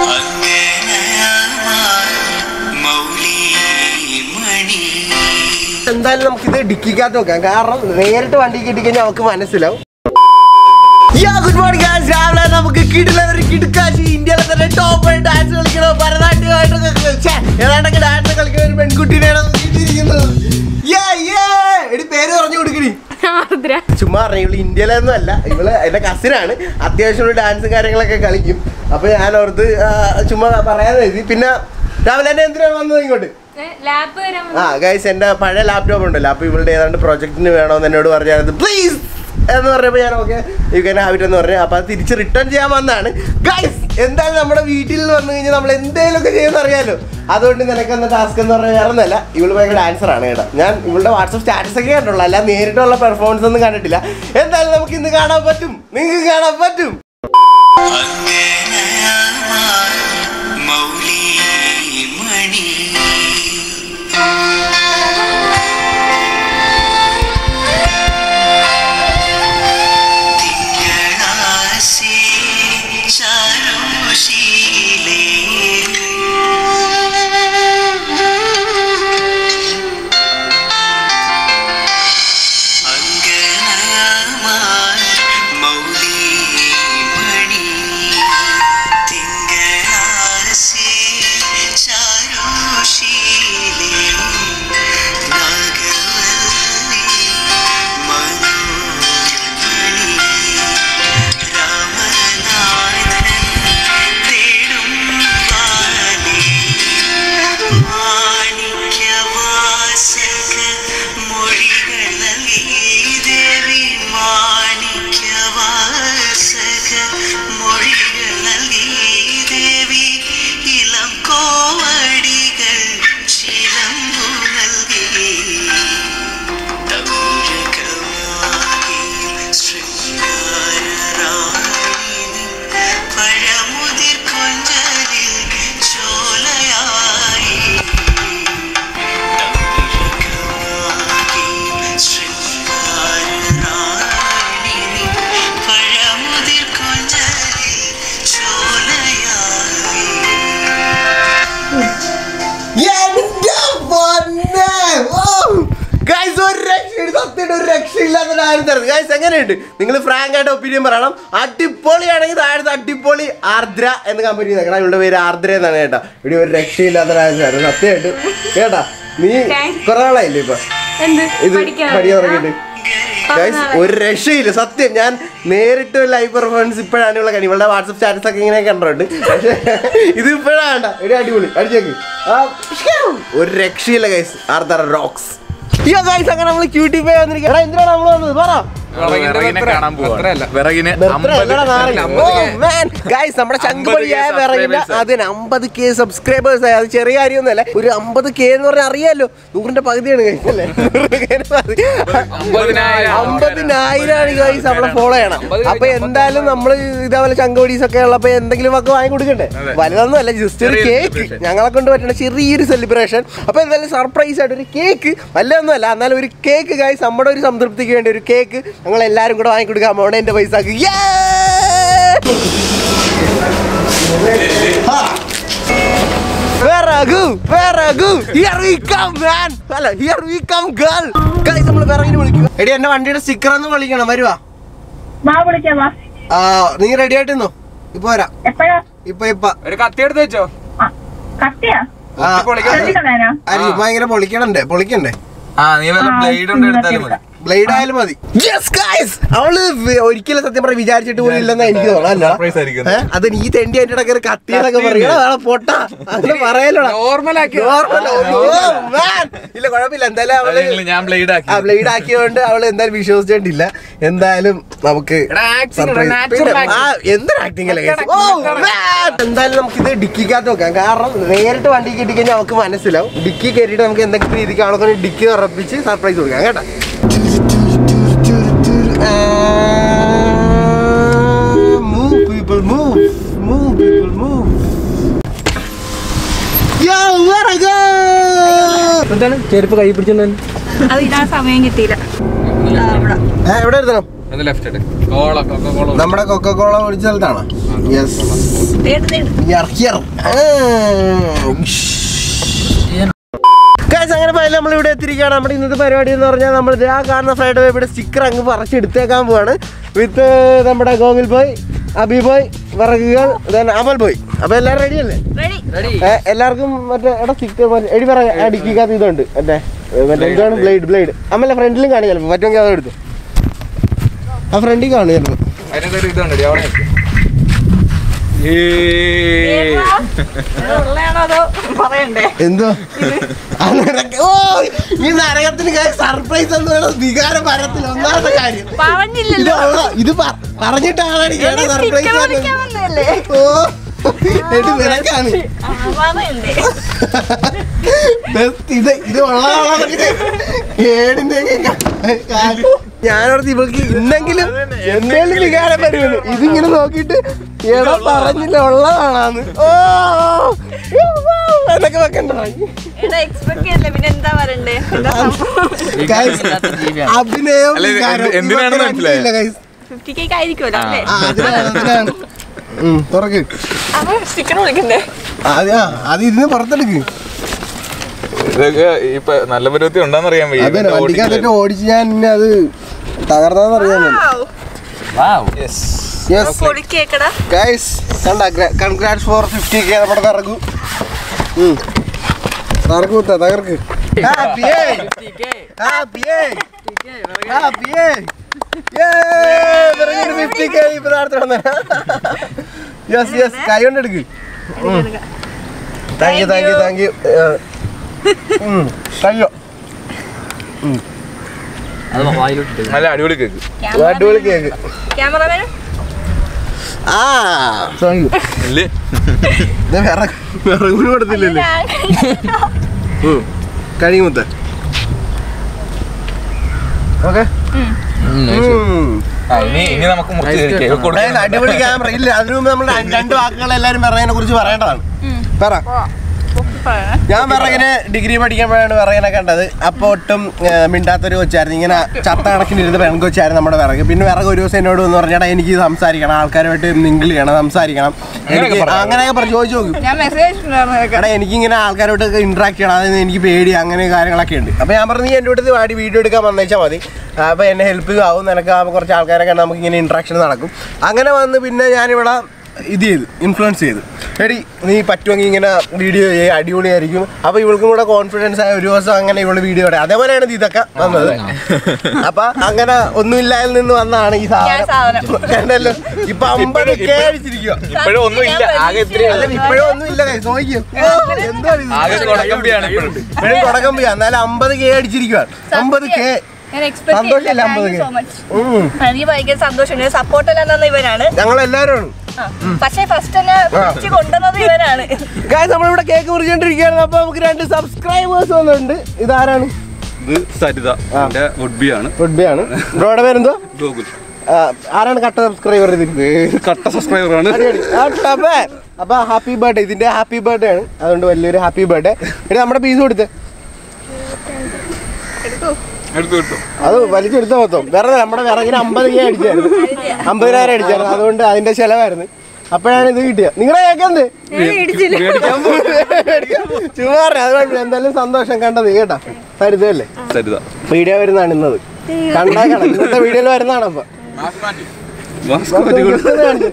എന്തായാലും നമുക്കിത് ഡിക്കിക്കകത്ത് വെക്കാം കാരണം നേരിട്ട് വണ്ടി കിട്ടിക്കഴിഞ്ഞാൽ നമുക്ക് മനസ്സിലാവും ഗുഡ് മോർണിംഗ് ഗായ്സ് രാവിലെ നമുക്ക് കിടില ഒരു കിടുക്കാശി ഇന്ത്യയിലെ തന്നെ ടോപ്പ് ഡാൻസ് കളിക്കണോ ഭരതനാട്യമായിട്ടൊക്കെ ഛേ, ഏതാണ്ടൊക്കെ ഡാൻസ് കളിക്കുന്ന ഒരു പെൺകുട്ടീനെയാണ് നമുക്ക് കിട്ടിയിരിക്കുന്നത് Yeah, yeah. എടി പേര് പറഞ്ഞു കൊടുക്കണി ആർദ്ര ചുമ്മാ പറഞ്ഞു ഇവള് ഇന്ത്യയിലൊന്നും അല്ല ഇവള് എന്റെ കസിനാണ് അത്യാവശ്യം ഡാൻസും കാര്യങ്ങളൊക്കെ കളിക്കും അപ്പൊ ഞാൻ ഓർത്ത് ആ, ചുമ്മാ പറയാതെ എഴുതി പിന്നെ രാവിലെ തന്നെ എന്തിനാണ് വന്നത് ഇങ്ങോട്ട് ലാബ് വരാൻ ആ ഗൈസ് എന്റെ പഴയ ലാപ്ടോപ്പ് ഉണ്ടല്ലോ അപ്പൊ ഇവളുടെ ഏതാണ്ട് പ്രൊജക്ടിന് വേണമെന്ന് എന്നോട് പറഞ്ഞത് പ്ലീസ് എന്ന് പറഞ്ഞപ്പോൾ ഞാൻ okay you can have it എന്ന് പറഞ്ഞു അപ്പൊ അത് തിരിച്ച് റിട്ടേൺ ചെയ്യാൻ വന്നതാണ് ഗൈസ് എന്തായാലും നമ്മുടെ വീട്ടിൽ വന്നു കഴിഞ്ഞാൽ നമ്മൾ എന്തെങ്കിലും ഒക്കെ ചെയ്യുന്ന അറിയാലോ അതുകൊണ്ട് നിനക്ക് എന്ന ടാസ്ക് എന്ന് പറഞ്ഞാൽ വേറെ ഒന്നല്ല ഇവള് ഭയങ്കര ഡാൻസർ ആണ് കേട്ടോ ഞാൻ ഇവളുടെ വാട്സപ്പ് സ്റ്റാറ്റസ് ഒക്കെ കണ്ടുള്ളൂ അല്ല നേരിട്ടുള്ള പെർഫോമൻസ് ഒന്നും കണ്ടിട്ടില്ല എന്തായാലും നമുക്ക് ഇന്ന് കാണാൻ പറ്റും നിങ്ങൾക്ക് കാണാൻ പറ്റും കോവടികൾ ചിലമ്പു നൽകി പഴമുതിർ കൊഞ്ചലിൽ ചോലയായി പഴമുതിർ കൊഞ്ചലിൽ ചോലയായി എന്റെ പൊന്നേ! ഓ! Guys, ഒരു രക്ഷയില്ല. സത്യമായിട്ട് ഒരു രക്ഷയില്ലാത്ത ഡാൻസ് ആയിരുന്നു ഗൈസ് എങ്ങനെയുണ്ട് നിങ്ങൾ ഫ്രാങ്ക് ആയിട്ട് ഒപ്പീനിയൻ പറയണം അടിപൊളിയാണെങ്കിൽ താഴത്തെ അടിപൊളി ആർദ്ര എന്ന് കമ്പനി നിൽക്കണം ഇവളുടെ പേര് ആർദ്ര എന്നാണ് കേട്ടോ ഇവിടെ ഒരു രക്ഷയില്ലാത്ത ഡാൻസ് ആയിരുന്നു സത്യമായിട്ട് കേട്ടാ നീ Thanks. കുറെ നാളായില്ലേ ഇപ്പൊ എന്ത് ഇത് പഠിക്കാൻ പഠിക്കാൻ തുടങ്ങിയിട്ട് ഗൈസ് നാളായി. ഒരു രക്ഷയില്ല സത്യം ഞാൻ നേരിട്ട് ലൈവ് പെർഫോമൻസ് ഇപ്പോഴാണ് ഇവിടെ കണ്ടു ഇവളുടെ വാട്സപ്പ് സ്റ്റാറ്റസ് ഒക്കെ ഇങ്ങനെ കണ്ടിട്ടുണ്ട് പക്ഷേ ഇത് ഇപ്പോഴാണ് ഒരു അടിപൊളി അടിച്ചേക്ക് ആ, ഒരു രക്ഷയില്ല ഗൈസ് ആർത്തറ റോക്സ് അയ്യോ ഗൈസ് അങ്ങനെ നമ്മൾ ക്യൂട്ടി പേ വന്നിരിക്കുക എടാ എന്തിനാണ് നമ്മൾ വന്നത് പറ വിറകിനെ കാണാൻ പോവാ വിറകിന് ഗൈസ് നമ്മുടെ ചങ്കുപടിയായ വിറകിന്റെ അതിന് അമ്പത് കെ സബ്സ്ക്രൈബേഴ്സ് ആയി അത് ചെറിയ കാര്യമൊന്നുമല്ല ഒരു അമ്പത് കെ എന്ന് പറഞ്ഞാൽ അറിയാലോ നൂറിന്റെ പകുതിയാണ് ഗൈസ് അല്ലേ അമ്പതിനായിരമാണ് ഗൈസ് നമ്മളെ ഫോളോ ചെയ്യണം അപ്പൊ എന്തായാലും നമ്മൾ ഇതേപോലെ ചങ്കോടീസ് ഒക്കെ ഉള്ളപ്പോ എന്തെങ്കിലും ഒക്കെ വാങ്ങി കൊടുക്കണ്ടേ അതെ. വലുതൊന്നും അല്ല ജസ്റ്റ് ഒരു ചെറിയൊരു കേക്ക് celebration. ഞങ്ങളെ കൊണ്ട് പറ്റുന്ന ചെറിയൊരു സെലിബ്രേഷൻ അപ്പൊ എന്തായാലും സർപ്രൈസ് ആയിട്ട് ഒരു കേക്ക് വല്ലതൊന്നുമല്ല എന്നാലും ഒരു കേക്ക് ഗൈസ് നമ്മുടെ ഒരു സംതൃപ്തിക്ക് വേണ്ടി ഒരു കേക്ക് ഞങ്ങൾ എല്ലാവരും കൂടെ വാങ്ങി കൊടുക്കാം മോടെ എന്റെ പൈസ വിറകു വിറകു ഹിയർ വി കം മാൻ അല്ല here we come girl guys നമ്മൾ വിറകിന് വിളിക്കുക എടി എന്റെ വണ്ടിയുടെ സ്റ്റിക്കർ ഒന്ന് വിളിക്കണം വരുവാ വാ വിളിക്കാം വാ ആ നീ റെഡി ആയിട്ടിന്നോ ഇപ്പൊ വരാം എപ്പോഴാ ഇപ്പൊ ഇപ്പൊ ഒരു കത്തി എടുത്ത് വെച്ചോ ആ, കത്തിയാ ആ, ശ്രദ്ധിക്കണേനോ അരി ഭയങ്കര പൊളിക്കണണ്ടേ പൊളിക്കണ്ടേ ആ നീ വല്ല ആ, ബ്ലേഡ് കൊണ്ട് എടുത്താലും മതി ബ്ലേഡ് ആയാലും മതി യെസ് ഗൈസ് അവള് വി- ഒരിക്കലും സത്യം പറഞ്ഞ വിചാരിച്ചിട്ട് പോലും ഇല്ലെന്നാ എനിക്ക് തോന്നാ Surprise ആയിരിക്കും. അത് നീ തെണ്ടി അതിന്റെ ഇടയ്ക്ക് കത്തി എന്നൊക്കെ പറയണ പൊട്ട അത് പറയലോടാ Normal ആക്കി. Normal. Oh, man. ഇല്ല കുഴപ്പമില്ല എന്തായാലും അവള് അതെങ്കിലും ഞാൻ ബ്ലേഡ് ആക്കി ആ ബ്ലേഡ് ആക്കിയതുകൊണ്ട് അവള് എന്തായാലും വിശ്വസിച്ചിട്ടില്ല എന്തായാലും നമുക്ക് എടാ, acting surprise. എടാ, natural പിന്നെ, acting. ആ, എന്തൊരു ആക്ടിംഗ് അല്ലേ guys? Natural Oh, acting. man. എന്തായാലും നമുക്ക് ഇത് ഡിക്കിക്കകത്ത് വെക്കാം കാരണം നേരിട്ട് വണ്ടി കിട്ടിക്കഴിഞ്ഞാൽ നമുക്ക് മനസ്സിലാവും ഡിക്കി കയറിയിട്ട് നമുക്ക് എന്തെങ്കിലും രീതിക്ക് അവളെ ഡിക്കി ഉറപ്പിച്ച് സർപ്രൈസ് കൊടുക്കാം കേട്ടോ Move people move move people move Yo, where I go? എന്താണ് ചെരുപ്പ് കൈ പിടിച്ചെന്നു അത് ഇടാൻ സമയം കിട്ടിയില്ല ഏ, എവിടെ എടുത്തണം അത് ലെഫ്റ്റ് എടുക്ക് കോള കൊക്ക കോള നമ്മുടെ കൊക്കക്കോള ഒഴിച്ച സ്ഥലത്താണോ യെസ് ഗൈസ് അങ്ങനെ പോയാലും നമ്മൾ ഇവിടെ എത്തിയിരിക്കുകയാണ് നമ്മുടെ ഇന്നത്തെ പരിപാടി എന്ന് പറഞ്ഞാൽ നമ്മൾ ആ കാണുന്ന ഫ്രൈഡ് ഇവിടെ സ്റ്റിക്കർ അങ്ങ് പറിച്ചെടുത്തേക്കാൻ പോവാണ് വിത്ത് നമ്മുടെ ഗോകുൽ ബോയ് അബി ബോയ് വിറകുകൾ then അമൽ ബോയ് അപ്പൊ എല്ലാവരും റെഡി അല്ലേ ഏ, എല്ലാവർക്കും മറ്റേ എടാ സ്റ്റിക്കർ എടി പറ അടിക്കാത്ത ഇതുണ്ട് മറ്റേ ഏ, മറ്റേ എന്താണ് ബ്ലേഡ് ബ്ലേഡ് അമ്മല്ല ഫ്രണ്ടിലും കാണും ചിലപ്പോൾ പറ്റുമെങ്കിൽ അത് എടുത്തു ആ ഫ്രണ്ടിൽ കാണും ചിലപ്പോൾ അതിനൊക്കെ ഒരു ഇതുണ്ട് അവിടെ നിൽക്ക്. ഉള്ളയാണോ അതോ പറയണ്ടേ എന്തോ ആ നിനക്ക് ഓ ഈ നരകത്തിന് സർപ്രൈസ് എന്ന് പറയുന്നത് വികാര പരത്തിൽ ഒന്നാമത്തെ കാര്യം ഇത് പറഞ്ഞില്ലല്ലോ ഉള്ള ഇത് പ- പറഞ്ഞിട്ടാണ് എനിക്ക് എടി, സർപ്രൈസ് sticker പറിക്കാൻ വന്നതല്ലേ? ഓ എടി നിനക്കാണ് ആ, പറയണ്ടേ Best ഇത് ഇത് ഉള്ളതാണെന്നൊക്കെ ഏടിന്റെ ഞാനോർത്ത് ഇവൾക്ക് ഇന്നെങ്കിലും എന്തെങ്കിലും വികാരം വരുമെന്ന് ഇതിങ്ങനെ നോക്കിയിട്ട് ഏടാ പറഞ്ഞില്ല ഉള്ളതാണാന്ന് ഓ എന്നൊക്കെ വെക്കണ്ട എടാ എക്സ്പെക്ട് ചെയ്യല്ലേ പിന്നെ എന്താ പറയണ്ടേ എന്താ Guys, അഭിനയം അല്ല, ഇത് വികാരം എന്ത് എന്തിനാണെന്ന് ഇവക്ക് മനസ്സിലായോ? രണ്ടില്ല, guys. ഫിഫ്റ്റി കേക്ക് ആയിരിക്കുമല്ലോ അല്ലേ ആ, അതിനാണ്, അതിനാണ്. ഉം, തുറക്ക് അപ്പൊ സ്റ്റിക്കർ വിളിക്കണ്ടേ അത് ആ അത് ഇതിന് പുറത്തെടുക്ക് ഇതൊക്കെ ഇപ്പൊ നല്ല പരുവത്തി ഉണ്ടെന്ന് അറിയാൻ വയ്യ അതന്നെ വണ്ടിക്കകത്തൊക്കെ ഓടിച്ച് ഞാൻ ഇന്നെ അത് തകർന്നാന്ന് അറിയാൻ യെസ് പൊളിക്കേക്കടാ ഗൈസ് കണ്ട കൺഗ്രാറ്റ്സ് ഫോർ ഫിഫ്റ്റി കെ നമ്മുടെ തറക്കു തറക്കു കുത്ത തകർക്ക് ഹാപ്പിയേ ഹാപ്പിയേ ഹാപ്പിയേ ഫിഫ്റ്റി കെ യെസ് യെസ് കൈ കൊണ്ട് എടുക്ക് thank you thank you thank you കയ്യോ നല്ല അടിപൊളി കേക്ക് അടിപൊളി കേക്ക് ക്യാമറമാൻ ആ താങ്ക് യു ഇല്ലേ ഇത് വിറക് വിറകൂടി കൊടുത്തില്ലല്ലേ കഴിയുമുത്ത ഓക്കെ ആ, ഇനി ഇനി നമുക്ക് മുറിച്ച് കേക്ക് കൊടുക്കാം അടിപൊളി ക്യാമറ ഇല്ല അതിനു മുമ്പ് നമ്മൾ രണ്ട് വാക്കുകൾ എല്ലാരും വിറകിനെ കുറിച്ച് പറയേണ്ടതാണ് പറ ഞാൻ വിറകിന് ഡിഗ്രി പഠിക്കുമ്പോഴാണ് വിറകിനെ കണ്ടത് അപ്പൊ ഒട്ടും ഏ, മിണ്ടാത്തൊരു കൊച്ചായിരുന്നു ഇങ്ങനെ ചത്ത കണക്കിനിരുന്ന് പെൺകൊച്ചായിരുന്നു നമ്മുടെ വിറക് പിന്നെ വിറക് ഒരു ദിവസം എന്നോട് എന്ന് പറഞ്ഞാൽ എനിക്ക് സംസാരിക്കണം ആൾക്കാരുമായിട്ട് മിങ്കിൾ ചെയ്യണം സംസാരിക്കണം എനിക്ക് പറഞ്ഞോ? അങ്ങനെയൊക്കെ പറഞ്ഞു ചോദിച്ചു നോക്കും ഞാൻ മെസ്സേജ് എടാ എനിക്കിങ്ങനെ ആൾക്കാരോട്ടൊക്കെ ഇന്ററാക്ട് ചെയ്യണം അതായത് എനിക്ക് പേടി അങ്ങനെ കാര്യങ്ങളൊക്കെ ഉണ്ട് അപ്പോൾ ഞാൻ പറഞ്ഞു നീ എൻ്റെ അടുത്ത് വാടി വീഡിയോ എടുക്കാൻ വന്നേച്ചാൽ മതി അപ്പോൾ എന്നെ ഹെൽപ്പ് ആവും നിനക്ക് ആവുമ്പോൾ കുറച്ച് ആൾക്കാരൊക്കെ നമുക്ക് ഇങ്ങനെ ഇൻട്രാക്ഷൻ നടക്കും അങ്ങനെ വന്ന് പിന്നെ ഞാനിവിടെ ഇത് ചെയ്തു ഇൻഫ്ലുവൻസ് ചെയ്തു എടി നീ പറ്റുമെങ്കിൽ ഇങ്ങനെ വീഡിയോ ചെയ്യുക അടിപൊളിയായിരിക്കും അപ്പോൾ ഇവൾക്കും കൂടെ കോൺഫിഡൻസ് ആയ ഒരു ദിവസം അങ്ങനെ ഇവള് വീഡിയോ ഇടാം അതേപോലെയാണ് ഇത് ഇതൊക്കെ വന്നത് അപ്പൊ അങ്ങനെ ഒന്നുമില്ലായിൽ നിന്ന് വന്നതാണ് ഈ ഞാൻ സാധനം സാധനം. കണ്ടല്ലോ ഇപ്പൊ അമ്പത് കെ അടിച്ചിരിക്കുക ഇപ്പോഴും ഒന്നും ഇല്ല ആകെ ഇത്തിരി അല്ല ഇപ്പോഴും ഒന്നുമില്ല guys. നോക്കിയോ എന്താണ് ഇത്? ആകെ കൊടക്കമ്പിയാണ് ഇപ്പോഴും ഇപ്പോഴും തുടക്കം പോയി എന്നാലും അമ്പത് കെ അടിച്ചിരിക്കുകയാണ് അമ്പത് കെ ഞാൻ എക്സ്പെക്ട് സന്തോഷമില്ല അമ്പത് കെ സോ മച്ച് എനിക്ക് ഭയങ്കര സന്തോഷമുണ്ട് സപ്പോർട്ട് എല്ലാം തന്ന ഇവനാണ് ഞങ്ങൾ എല്ലാവരും ആ. പക്ഷേ ഫസ്റ്റ് തന്നെ പിടിച്ച് കൊണ്ടുവന്നത് ഇവനാണ് ഗായ് നമ്മളിവിടെ കേക്ക് മുറിച്ചോണ്ടിരിക്കുകയാണ് അപ്പൊ നമുക്ക് രണ്ട് സബ്സ്ക്രൈബേഴ്സ് വന്നിട്ടുണ്ട് ഇതാരാണ് ഇത് സരിത എന്റെ വുഡ്ബി ആണ് ഫുഡ്ബി ആണ് ബ്രോയുടെ പേരെന്തോ ഗോകുൽ ആ, ആരാണ് കട്ട സബ്സ്ക്രൈബർ ഇതിന് കട്ട സബ്സ്ക്രൈബർ ആണ് അടിപൊളി. ആ, ടപ്പേ. അപ്പൊ ഹാപ്പി ബർത്ത്ഡേ ഇതിന്റെ ഹാപ്പി ബർത്ത്ഡേ ആണ് അതുകൊണ്ട് വലിയൊരു ഹാപ്പി ബർത്ത്ഡേ ഇനി നമ്മുടെ പീസ് കൊടുത്തേ എടുത്തു എടുത്തു അത് വലിച്ചെടുത്ത മൊത്തം വേറെ നമ്മുടെ വിറകിന് അമ്പത് കെ അടിച്ചായിരുന്നു അമ്പതിനായിരം അടിച്ചായിരുന്നു അതുകൊണ്ട് അതിന്റെ ചെലവായിരുന്നു അപ്പോഴാണ് ഇത് കിട്ടിയത് നിങ്ങളെ കേൾക്കുന്നത് ചുമ്മാ പറഞ്ഞെ, അത് കുഴപ്പമില്ല എന്തായാലും സന്തോഷം കണ്ടത് കേട്ടാ സരിതല്ലേ സരിത വീഡിയോ വരുന്നതാണ് ഇന്നത് കണ്ടാക്കണം ഇന്നത്തെ വീഡിയോയിൽ വരുന്നതാണ് അപ്പൊ വാസ്കോ അടിപൊളി.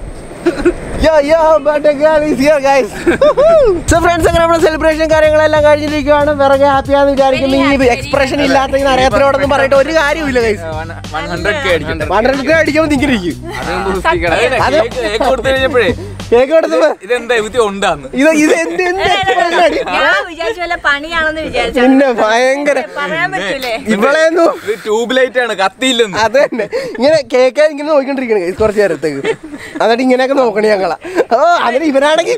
സോ ഫ്രണ്ട്സ് അങ്ങനെ നമ്മുടെ സെലിബ്രേഷൻ കാര്യങ്ങളെല്ലാം കഴിഞ്ഞിരിക്കുകയാണ് വിറകെ ഹാപ്പിയാന്ന് വിചാരിക്കുന്നു ഈ എക്സ്പ്രഷൻ ഇല്ലാത്ത ഈ നരകത്തിനോടൊന്നും പറഞ്ഞിട്ട് ഒരു കാര്യമില്ല ഗൈസ് വൺ ഹൺഡ്രഡ് കെ അടിക്കട്ടെ പന്ത്രണ്ട് അടിക്കുമ്പോൾ നിങ്ങിരിക്കും അത് കേക്ക് കൊടുത്തു കഴിഞ്ഞപ്പോഴേ കേക്ക് കൊടുത്തപ്പോ ഇതെന്താ ഇത് ഉണ്ടാന്ന് ഇത് ഇത് എന്ത് എന്ത് expression അടി? ഞാൻ വിചാരിച്ച വല്ല പണിയാണെന്ന് വിചാരിച്ചു പിന്നെ ഭയങ്കര പറയാൻ പറ്റൂലേ ഇവളെയൊന്നും ഇത് ട്യൂബ് ലൈറ്റ് ആണ് കത്തിയില്ലെന്ന് അത് തന്നെ ഇങ്ങനെ കേക്ക് ഇങ്ങനെ നോക്കിക്കൊണ്ടിരിക്കണേ guys കുറച്ച് നേരത്തേക്ക് എന്നിട്ട് ഇങ്ങനെയൊക്കെ നോക്കണേ ഞങ്ങളാ ഓ അതിന് ഇവനാണെങ്കിൽ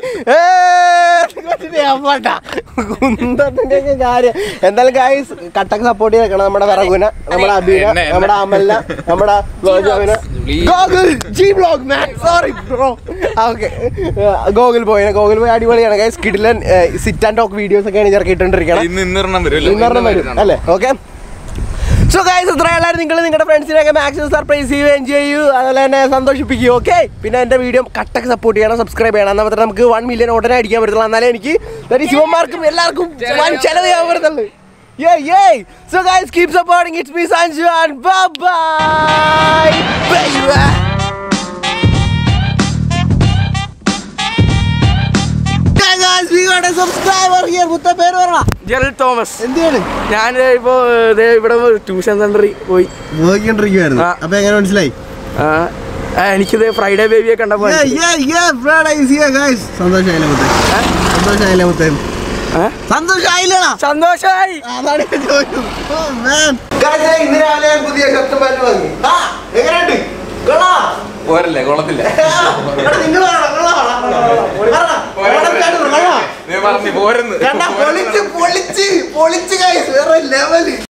കുന്തത്തിന്റെ ഒക്കെ കാര്യം എന്തായാലും ഗായ്സ് കട്ടക്ക് സപ്പോർട്ട് ചെയ്തേക്കണം നമ്മുടെ വിറകുന നമ്മുടെ അബീന എന്നെ, എന്നെ. നമ്മുടെ അമലിന നമ്മുടെ ഗോജോവിന Gokul ji blog man sorry bro okay Gokul പോയിനെ ഗോകുൽ പോയി അടിപൊളിയാണ് ഗൈസ് കിഡിലൻ സിറ്റ് ആൻഡ് ടോക്ക് വീഡിയോസ് ഒക്കെയാണ് ഇറക്കിയിട്ടോണ്ടിരിക്കണം ഇന്ന് ഇന്നിറണം വരും അല്ലേ? ഇന്നറിന് വരും അല്ലേ ഓക്കെ സോ ഗൈസ് ഇത്രയല്ലാരും നിങ്ങൾ നിങ്ങളുടെ ഫ്രണ്ട്സിനെയൊക്കെ മാക്സിമം സർപ്രൈസ് ചെയ്യുക എൻജോയ് ചെയ്യൂ അതുപോലെ തന്നെ സന്തോഷിപ്പിക്കുക ഓക്കെ പിന്നെ എൻ്റെ വീഡിയോ കട്ടൊക്കെ സപ്പോർട്ട് ചെയ്യണം സബ്സ്ക്രൈബ് ചെയ്യണം എന്നാൽ മാത്രമേ നമുക്ക് വൺ മില്യൺ ഉടനെ അടിക്കാൻ പറ്റത്തുള്ളൂ എന്നാലേ എനിക്ക് ഈ ശിവന്മാർക്കും എല്ലാവർക്കും വൻ ചെലവ് ചെയ്യാൻ പറ്റത്തുള്ളൂ Yeah, yeah. So guys, keep supporting. It's me, Sanju, and bye bye, baby. Hey guys, we got a subscriber here. മുത്ത പേര് പറ ജെറൽ തോമസ് എന്താണ് ഞാൻ ഇപ്പോ ദേ ഇവിടെ ട്യൂഷൻ സെന്ററിൽ പോയി നോക്കിക്കൊണ്ടിരിക്കുവായിരുന്നു ആ. അപ്പൊ എങ്ങനെ മനസ്സിലായി ആ, ആ, എനിക്കിത് ഫ്രൈഡേ ബേബിയെ കണ്ടപ്പോ Yeah, yeah, yeah, Brad, I see you guys. സന്തോഷായില്ലേ മുത്തേ സന്തോഷായില്ലേ മുത്തേ ഏ? സന്തോഷായില്ലടാ സന്തോഷമായി അതാണ് ഞാൻ ചോദിച്ചത്. Oh, man. Guys, ദേ ഇന്ന് രാവിലെ ഞാൻ പുതിയ ഷർട്ടും പാന്റും വാങ്ങി ആ എങ്ങനെയുണ്ട് കൊള്ളാം പോരല്ലേ കൊള്ളത്തില്ല നിങ്ങൾ നീ പറഞ്ഞു പോരെന്ന് പൊളിച്ച് പൊളിച്ച് പൊളിച്ച് guys. വേറെ ലെവല്